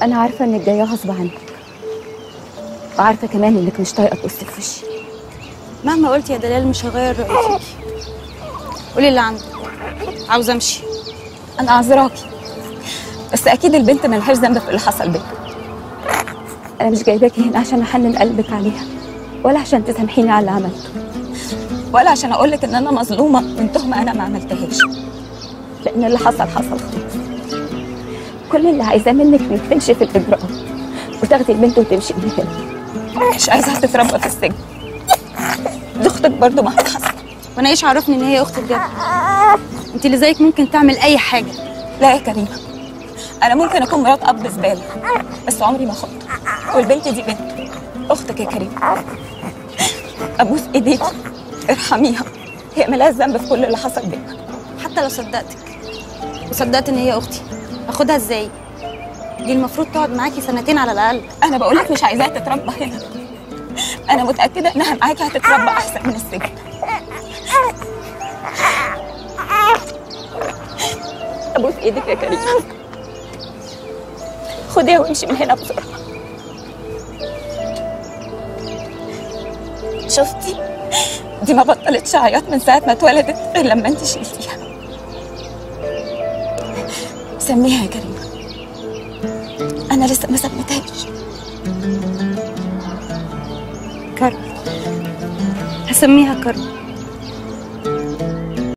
انا عارفه انك جايه غصب عنك وعارفه كمان انك مش طايقه تبصي في وشي مهما قلت يا دلال مش هغير رأيي فيكي قولي اللي عندك عاوزة امشي انا عذراكي بس اكيد البنت ملهاش ذنب في اللي حصل بينكم انا مش جايباكي هنا عشان احنن قلبك عليها ولا عشان تسامحيني على اللي عملته ولا عشان اقولك ان انا مظلومه من تهمه انا ما عملتهاش لان اللي حصل حصل خلاص كل اللي عايزاه منك انك تمشي في الاجراء وتاخدي البنت وتمشي من هنا مش عايزاها تتربى في السجن دي اختك برضه مهما حصل وانا ايش عرفني ان هي اختي بجد انت اللي زيك ممكن تعمل اي حاجة لا يا كريمه انا ممكن اكون مرات اب زباله بس عمري ما خنت والبنت دي بنت اختك يا كريمه ابوس ايديك ارحميها هي ملهاش ذنب في كل اللي حصل بينا حتى لو صدقتك وصدقت ان هي اختي اخدها ازاي دي المفروض تقعد معاكي سنتين على الاقل انا بقول لك مش عايزاها تتربى هنا انا متاكده انها معاكي هتتربى احسن من السجن ابوس ايدك يا كريمه خديها وامشي من هنا بسرعه شفتي دي ما بطلتش عياط من ساعه ما اتولدت غير لما انت شلتيها سميها يا كريمه انا لسه ما سميتهاش كرم هسميها كرم